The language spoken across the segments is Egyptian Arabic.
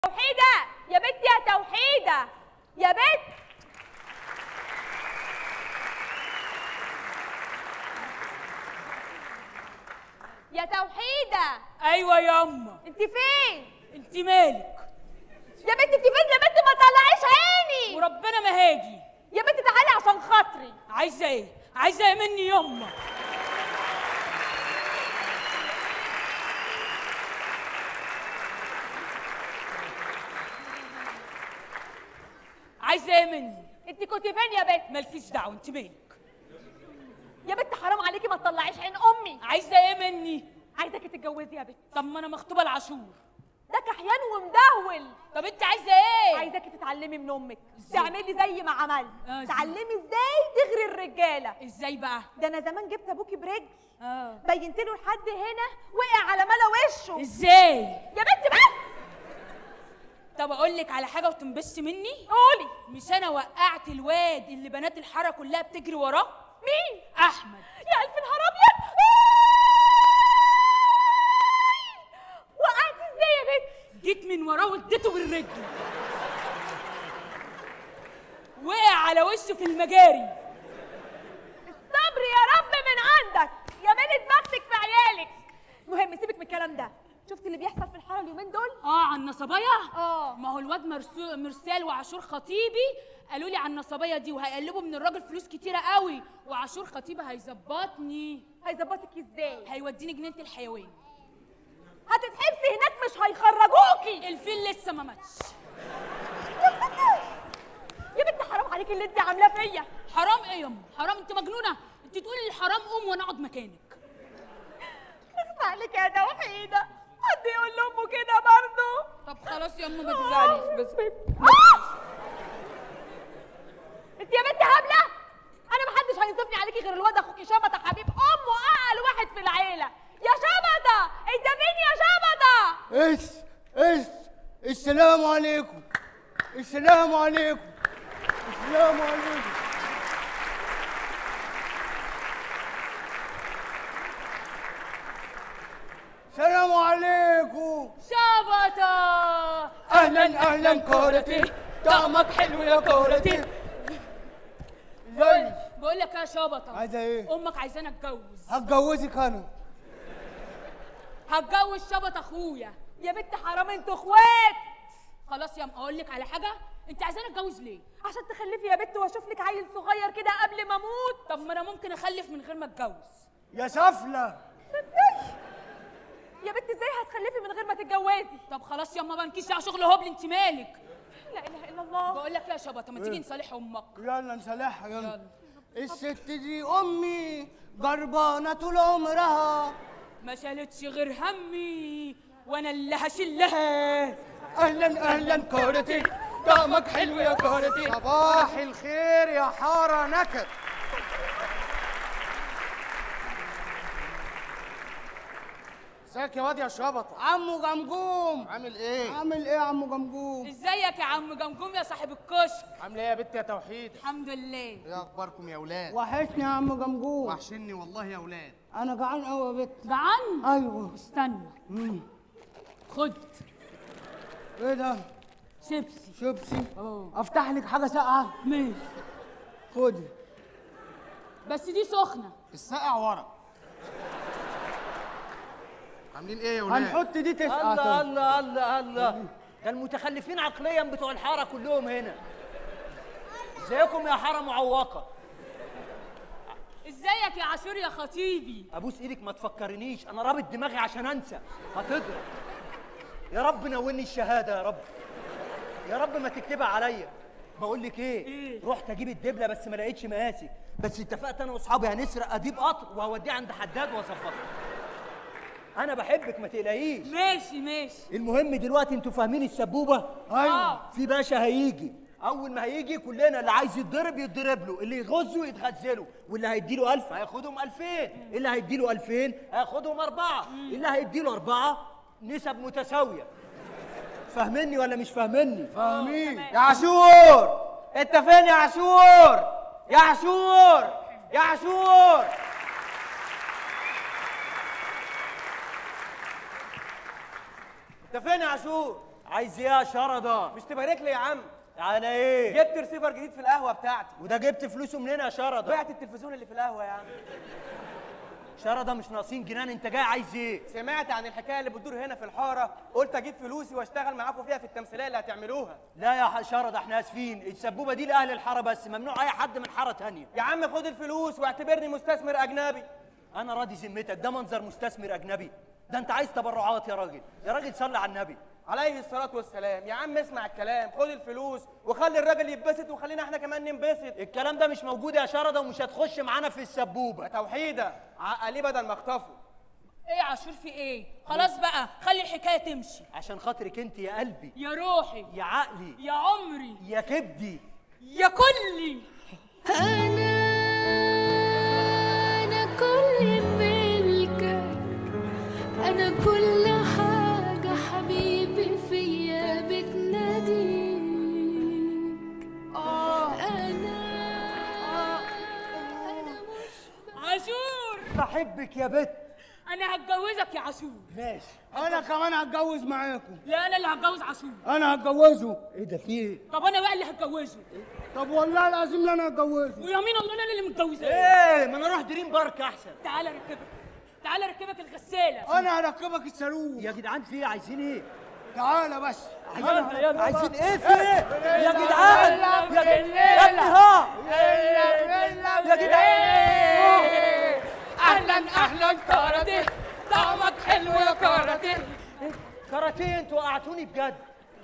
توحيدة يا بنت يا توحيدة يا بنت يا توحيدة ايوه ياما انت فين انت مالك يا بنت انت فين يا بنت ما تطلعيش عيني وربنا ما هاجي يا بنت تعالي عشان خاطري عايزه ايه عايزه ايه مني ياما عايزه ايه مني انت كنت فين يا بنت مالكيش دعوه انت مالك يا بنت حرام عليكي ما تطلعيش عين امي عايزه ايه مني عايزاكي تتجوزي يا بنت طب ما انا مخطوبه لعاشور ده كحيان ومدهول طب انت عايزه ايه عايزاكي تتعلمي من امك تعملي زي ما عملت آه، تعلمي ازاي تغري الرجاله ازاي بقى ده انا زمان جبت ابوكي برجل اه بينت له لحد هنا وقع على ملا وشه ازاي يا بنت بس طب اقول لك على حاجه وتنبسطي مني قولي مش انا وقعت الواد اللي بنات الحاره كلها بتجري وراه مين احمد يا الف نهار ابيض وقعت ازاي يا بنت جيت من وراه واديته بالرجل وقع على وشه في المجاري الصبر يا رب من عندك يا مالت بختك في عيالك المهم سيبك من الكلام ده شفت اللي بيحصل في الحاره اليومين دول اه على النصبايا اه ما هو الواد مرسو- مرسال وعاشور خطيبي قالوا لي على النصبايه دي وهيقلبوا من الراجل فلوس كتيره قوي وعاشور خطيبي هيظبطني هيظبطك ازاي هيوديني جنينه الحيوان هتتحبسي هناك مش هيخرجوكي الفيل لسه ما ماتش يا بنت حرام عليكي اللي انت عاملاه فيا حرام ايه ياما حرام انت مجنونه انت تقولي الحرام قوم وانا اقعد مكانك اخفى عليك يا توحيده حد يقول لامه كده برضه طب خلاص يا اما ما تزعليش بس آه! انت يا بنت هبله انا محدش هينصفني عليكي غير الواد اخوكي شبطه حبيب امه اقل واحد في العيله يا شبطه انت فين يا شبطه ايش ايش السلام عليكم السلام عليكم السلام عليكم السلام عليكم شبطه اهلا اهلا كورتي طعمك حلو يا كورتي ازاي بقول لك يا شبطه عايزه ايه امك عايزاني اتجوز هتجوزك انا هتجوز شبط اخويا يا بنت حرام انتوا اخوات خلاص يا ام اقول لك على حاجه انت عايزاني اتجوز ليه عشان تخلفي يا بنت واشوف لك عيل صغير كده قبل ما اموت طب ما انا ممكن اخلف من غير ما اتجوز يا سفله يا بنت ازاي هتخلفي من غير ما تتجوزي طب خلاص يا اما بنكيش على شغل هبل انت مالك لا اله الا الله بقول لك يا شبطه ما تيجي نصالح امك يلا نصالحها يلا يلا. الست دي امي جربانه طول عمرها ما شالتش غير همي وانا اللي هشلها اهلا اهلا كورتي طعمك حلو يا كورتي صباح الخير يا حارة نكد ازيك يا واد يا شبطة عمو جمجوم عامل ايه؟ عامل ايه يا عمو جمجوم ازيك يا عم جمجوم يا صاحب الكشك عاملة ايه يا بنت يا توحيد؟ الحمد لله ايه اخباركم يا اولاد؟ وحشني يا عم جمجوم وحشني والله يا اولاد انا جعان قوي يا بت جعان ايوه استنى مم. خد ايه ده شيبسي شيبسي اه افتح لك حاجه ساقعه ماشي خدي بس دي سخنه الساقع ورا عاملين ايه يا ولاد؟ هنحط دي تسقع الله طيب. الله الله الله ده المتخلفين عقليا بتوع الحاره كلهم هنا ازيكم يا حاره معوقه ازيك يا عاشور يا خطيبي ابوس ايدك ما تفكرنيش انا رابط دماغي عشان انسى هتضرب يا رب نولني الشهاده يا رب يا رب ما تكتبها عليا بقول لك ايه, إيه؟ رحت اجيب الدبله بس ما لقيتش مقاسي بس اتفقت انا واصحابي هنسرق اديب قطر وهوديه عند حداد واظبطه انا بحبك ما تقلقيش ماشي ماشي المهم دلوقتي انتوا فاهمين السبوبه ايوه في باشا هيجي اول ما هيجي كلنا اللي عايز يتضرب يتضرب له اللي يغزه يتغزله واللي هيديله ألف هياخدهم ألفين اللي هيديله ألفين هياخدهم أربعة اللي هيديله أربعة نسب متساوية فاهمني ولا مش فاهمني فاهمين يا عاشور انت فين يا عاشور؟ يا عاشور يا عاشور انت فين يا عاشور؟ عايز ايه يا شرده مش تبارك لي يا عم على ايه جبت ريسيفر جديد في القهوه بتاعتي وده جبت فلوسه منين يا شرده بعت التلفزيون اللي في القهوه يا عم شرده مش ناقصين جنان انت جاي عايز ايه سمعت عن الحكايه اللي بتدور هنا في الحاره قلت اجيب فلوسي واشتغل معاكم فيها في التمثيليه اللي هتعملوها لا يا ح- شرده احنا اسفين السبوبه دي لاهل الحاره بس ممنوع اي حد من حاره تانية يا عم خد الفلوس واعتبرني مستثمر اجنبي انا راضي ذمتك ده منظر مستثمر اجنبي ده انت عايز تبرعات يا راجل يا راجل صلي على النبي عليه الصلاه والسلام يا عم اسمع الكلام خد الفلوس وخلي الراجل يتبسط وخلينا احنا كمان ننبسط الكلام ده مش موجود يا شرده ومش هتخش معانا في السبوبه توحيده عقليه بدل ما اخطفه ايه يا عاشور في ايه خلاص بقى خلي الحكايه تمشي عشان خاطرك انت يا قلبي يا روحي يا عقلي يا عمري يا كبدي يا كلي أنا أنا كل ملكك أنا كل حاجة حبيبي فيا بتناديك أنا أنا مش عاشور بحبك يا بت انا هتجوزك يا عاشور ماشي انا كمان هتجوز معاكم لا انا اللي هتجوز عاشور انا هتجوزه ايه ده في ايه طب انا بقى اللي هتجوزه طب والله العظيم لا انا هتجوزه ويمين الله انا اللي متجوزاه ايه ما انا اروح دريم بارك احسن تعالى ركبك تعالى ركبك الغساله انا هركبك الصاروخ يا جدعان في ايه عايزين ايه تعالى بس عايزين, يلا. عايزين ايه في ايه يا جدعان يا جدعان يا ابني ها يا جدعان اهلا اهلا كاراتيه طعمك حلو يا كاراتيه كاراتيه انتوا وقعتوني بجد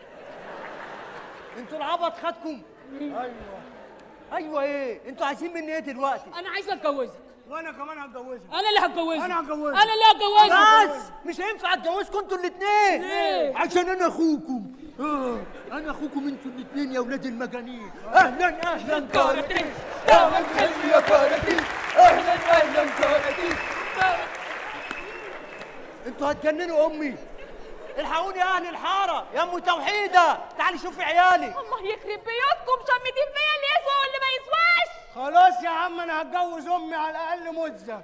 انتوا العبط خدكم ايوه ايوه ايه انتوا عايزين مني ايه دلوقتي انا عايزه اتجوزك وانا كمان هتجوزها انا اللي هتجوزك أنا هتجوزك. انا اللي هتجوزك بس مش هينفع اتجوزكم انتوا الاثنين ليه؟ عشان انا اخوكم اه انا اخوكم انتوا الاثنين يا ولاد المجانين اهلا اهلا كاراتيه طعمك حلو يا كاراتيه اهلا اهلا كاراتيه انتوا هتجننوا امي الحقوني يا اهل الحاره يا ام توحيده تعالي شوفي عيالي الله يخرب بيوتكم شمتين فيا اللي يسوى واللي ما يسواش خلاص يا عم انا هتجوز امي على الاقل مزه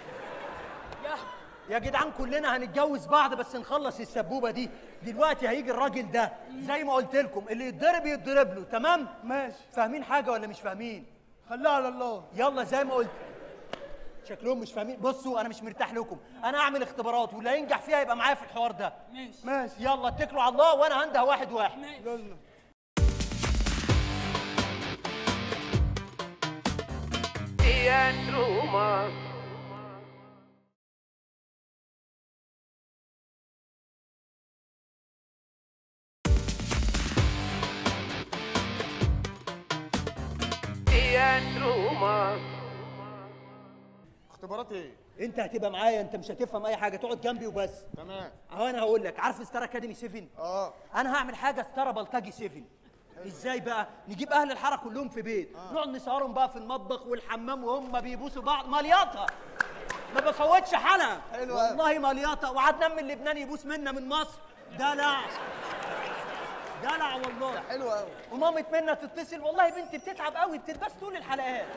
يا جدعان كلنا هنتجوز بعض بس نخلص السبوبه دي دلوقتي هيجي الراجل ده زي ما قلت لكم اللي يتضرب يتضرب له تمام ماشي فاهمين حاجه ولا مش فاهمين خليها على الله يلا زي ما قلت شكلهم مش فاهمين بصوا انا مش مرتاح لكم انا اعمل اختبارات واللي هينجح فيها يبقى معايا في الحوار ده ماشي ماشي يلا اتكلوا على الله وانا هنده واحد واحد يلا اختبارات ايه؟ انت هتبقى معايا انت مش هتفهم اي حاجه تقعد جنبي وبس تمام اهو انا هقول لك عارف ستار اكاديمي 7 اه انا هعمل حاجه ستاره بلطجي 7 ازاي بقى نجيب اهل الحاره كلهم في بيت نقعد نسهرهم بقى في المطبخ والحمام وهم بيبوسوا بعض مليطه ما بفوتش حلقه حلو أوي. والله مليطه وعدنان من لبنان يبوس منا من مصر دلع دلع والله حلو قوي ومامة منا تتصل والله بنتي بتتعب قوي بتلبس طول الحلقات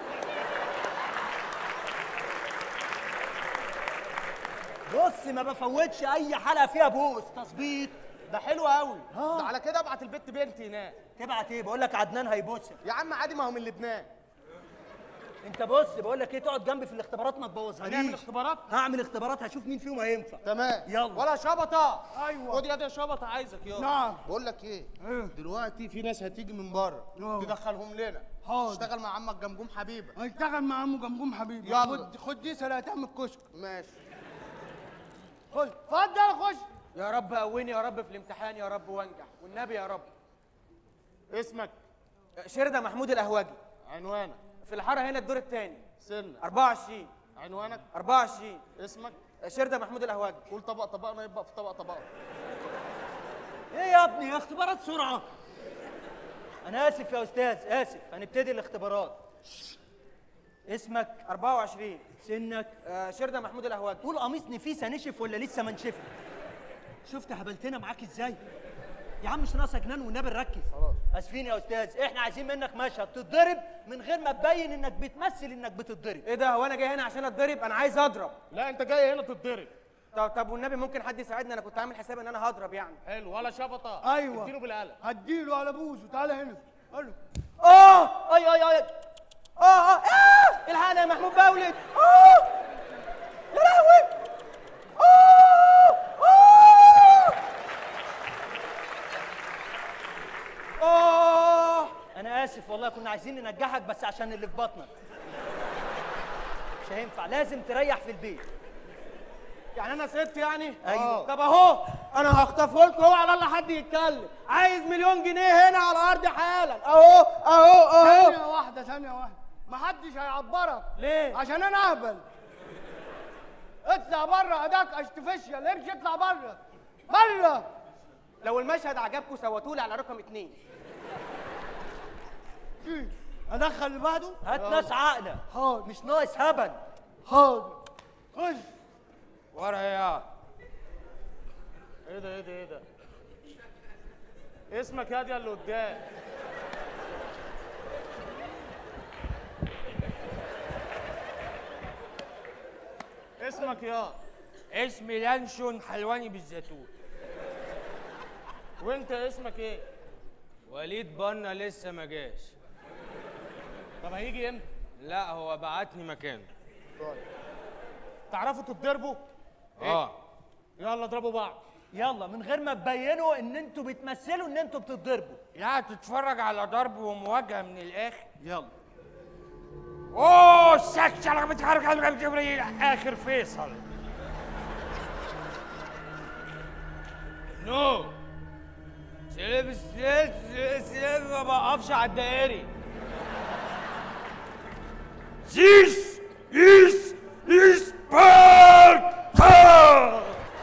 بص ما بفوتش اي حلقه فيها بوس تظبيط ده حلو قوي آه. ده على كده ابعت البت بنتي هناك تبعت ايه بقول لك عدنان هيبوسها يا عم عادي ما هو من لبنان انت بص بقول لك ايه تقعد جنبي في الاختبارات ما تبوظهاليش هنعمل اختبارات هعمل اختبارات هشوف مين فيهم هينفع تمام يلا. ولا شبطه ايوه خد يد يا شبطه عايزك يلا نعم. بقول لك ايه ايه دلوقتي في ناس هتيجي من بره آه. تدخلهم لنا حاضر. اشتغل مع عمك جمجوم حبيبه هشتغل مع عمو جمجوم حبيبي يلا. خد خد دي سلاتين من الكشك ماشي خش اتفضل خش يا رب قويني يا رب في الامتحان يا رب وانجح والنبي يا رب اسمك شردة محمود القهوجي عنوانك في الحاره هنا الدور الثاني سنك 24 عنوانك 24 اسمك شردة محمود القهوجي قول طبق طبقنا يبقى في طبق طبقنا ايه يا ابني اختبارات سرعه انا اسف يا استاذ اسف هنبتدي الاختبارات اسمك 24 سنك آه، شردة محمود القهوجي قول قميص نفيسه نشف ولا لسه ما نشفت شفت هبلتنا معاك ازاي يا عم مش ناقصه جنان والنبي نركز خلاص. اسفين يا استاذ احنا عايزين منك مشهد تتضرب من غير ما تبين انك بتمثل انك بتتضرب ايه ده هو انا جاي هنا عشان اتضرب انا عايز اضرب لا انت جاي هنا تتضرب طب طب والنبي ممكن حد يساعدني انا كنت عامل حساب ان انا هضرب يعني حلو ولا شبطه أيوة. اديله بالقلم هديله على بوزه تعالى هنا قال اه اي اي اي اه اه آه! الحقنا يا محمود باولد اه يا لهوي اه اه اه انا اسف والله كنا عايزين ننجحك بس عشان اللي في بطنك مش هينفع لازم تريح في البيت يعني انا سبت يعني أيوة. طب اهو انا هخطفه لكم هو على الله حد يتكلم عايز مليون جنيه هنا على ارض حالا اهو اهو اهو ثانية واحدة ثانية واحدة محدش هيعبرك ليه؟ عشان انا اهبل اطلع بره اداك اشتفشيال امشي اطلع بره بره لو المشهد عجبكم سوتوا لي على رقم اتنين ادخل اللي بعده هات ناس عاقله حاضر مش ناقص هبل حاضر خش ورا يا ايه ده ايه ده ايه ده اسمك يا دي اللي قدام اسمك يا اسمي لانشون حلواني بالزيتون وانت اسمك ايه وليد بنا لسه ما جاش طب هيجي امتى لا هو بعتني مكانه تعرفوا تتضربوا اه يلا اضربوا بعض يلا من غير ما تبينوا ان انتوا بتمثلوا ان انتوا بتتضربوا لا تتفرج على ضرب ومواجهه من الاخر يلا اوه سكشة بتحرك على الجبريل اخر فيصل نو سلم السلم سلم ما بقفش على الدائري زيس إس إسبارتا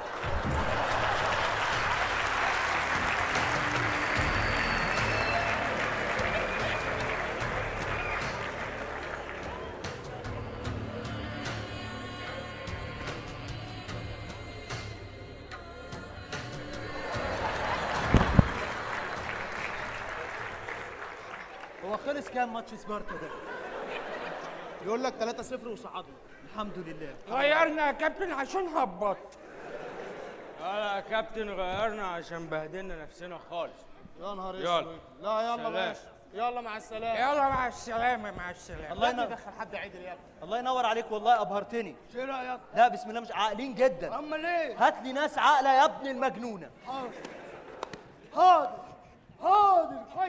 هو خلص كام ماتش سبارتا ده يقول لك 3-0 وصعدنا الحمد لله غيرنا يا كابتن عشان هبط لا يا كابتن غيرنا عشان بهدلنا نفسنا خالص يا نهار يلا. اسود لا يلا سلام. ماشي يلا مع السلامه يلا مع السلامة مع السلامة الله الله ينور يدخل حد عدل يا ابني الله ينور عليك والله ابهرتني ايه رايك لا بسم الله مش عاقلين جدا اما ليه هات لي ناس عاقله يا ابن المجنونه حاضر حاضر حاضر خش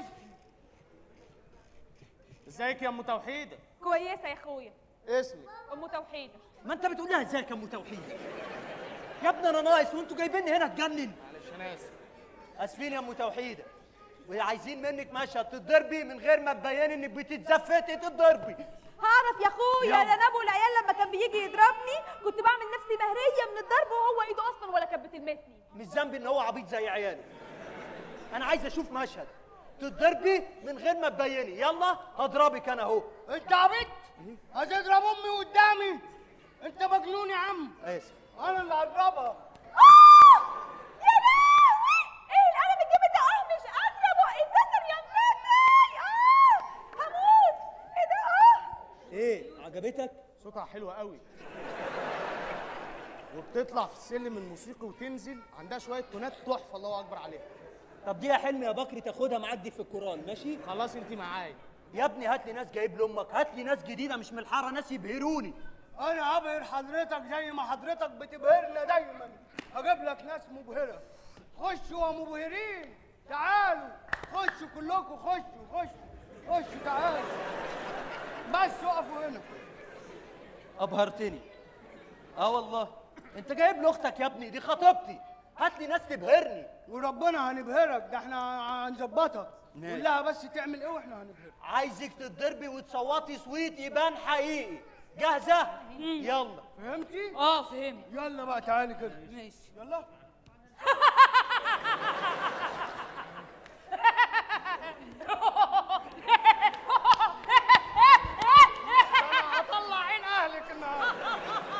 ازيك يا ام توحيده كويسه يا اخويا اسمي ام توحيده ما انت بتقول لها ازيك يا ام توحيد يا ابني انا ناقص وانتوا جايبيني هنا تجنن معلش انا اسف اسفين يا ام توحيده وعايزين منك مشهد تتضربي من غير ما تبيني انك بتتزفتي تتضربي هعرف يا اخويا يلا. ده انا ابو العيال لما كان بيجي يضربني كنت بعمل نفسي مهريه من الضرب وهو ايده اصلا ولا كانت بتلمسني مش ذنبي ان هو عبيط زي عياله انا عايز اشوف مشهد تتضربي من غير ما تبيني يلا هضربك انا اهو انت عبيط هتضرب امي قدامي انت مجنون يا عم اسف انا اللي هضربها آه! يا لهوي ايه القلم الجامد ده اه مش قادره بقى اتكسر يا مفندي اه هموت ايه ده اه ايه عجبتك صوتها حلو قوي وبتطلع في السلم الموسيقي وتنزل عندها شويه تونات تحفه الله اكبر عليها طب دي يا حلمي يا بكري تاخدها معاك دي في القران ماشي خلاص انت معايا يا ابني هات لي ناس جايب لامك هات لي ناس جديده مش من الحاره ناس يبهروني انا هبهر حضرتك زي ما حضرتك بتبهرنا دايما هجيب لك ناس مبهره خشوا يا مبهرين تعالوا خشوا كلكم خشوا خشوا خشوا تعالوا بس وقفوا هنا ابهرتني اه والله انت جايب لي اختك يا ابني دي خطيبتي هات لي ناس تبهرني وربنا هنبهرك ده احنا هنظبطك ماشي. قول لها بس تعمل ايه واحنا هنبهرك عايزك تتضربي وتصوتي صويت يبان حقيقي جاهزه يلا فهمتي اه فهمت يلا بقى تعالي كده ماشي يلا انا هطلع عين اهلك النهارده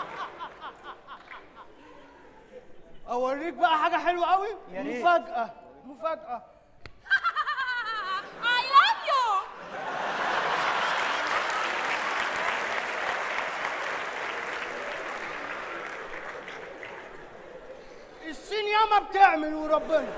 اوريك بقى حاجه حلوه قوي يا ريت. مفاجاه مفاجاه I love you وربنا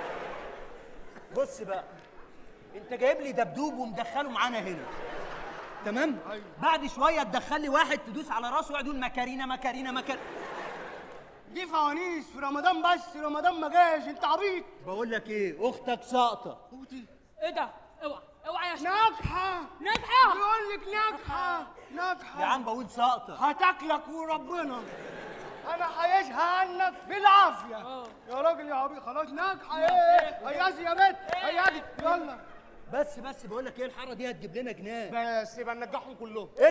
بص بقى انت جايب لي دبدوب ومدخله معانا هنا تمام أيوة. بعد شويه تدخل لي واحد تدوس على راسه ويقعد يقول مكارينا مكارينا مكارينا دي فوانيس في رمضان بس رمضان ما جاش انت عبيط بقول لك ايه اختك ساقطه ايه ده اوعى اوعى يا شيخ ناجحة ناجحة بيقول لك ناجحة ناجحة يا عم بقول ساقطه هتاكلك وربنا انا هيشها عنك بالعافيه يا راجل يا عبيط خلاص ناجحه ايه هيازي يا بنت هيازي يلا بس بس بقول لك ايه الحاره دي هتجيب لنا جنان بس يبقى ننجحهم كلهم